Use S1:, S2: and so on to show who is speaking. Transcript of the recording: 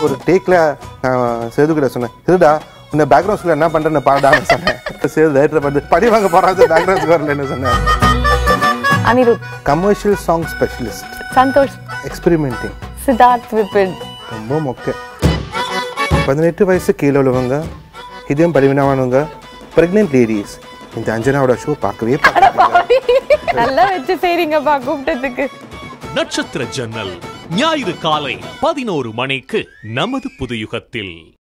S1: ஒரு டேக்கில் சேதுக்கிட்ட சொன்னேன் சேதுடா இந்த பேக்ரவுண்ட் ஸ்கோர் என்ன பண்ணுறேன்னு பாடான்னு சொன்னேன் சேது லேட்டர் பார்த்து படி வாங்க போகிறான் பேக்ரவுண்ட் ஸ்கோர்லன்னு சொன்னேன்
S2: Anirudh
S1: commercial song specialist
S2: Santhosh
S1: experimenting
S2: Siddharth Vipin
S1: ரொம்ப மொக்க பதினெட்டு வயசு கீழே உள்ளவங்க இதயம் பலவீனமானவங்க ப்ரெக்னென்ட் லேடிஸ் இந்த அஞ்சனாவோட ஷோ பார்க்கவே பார்க்க
S2: நல்லா வச்சு செய்றீங்கப்பா கூப்பிட்டதுக்கு
S3: நட்சத்திர ஜன்னல் ஞாயிறு காலை பதினோரு மணிக்கு நமது புதுயுகத்தில்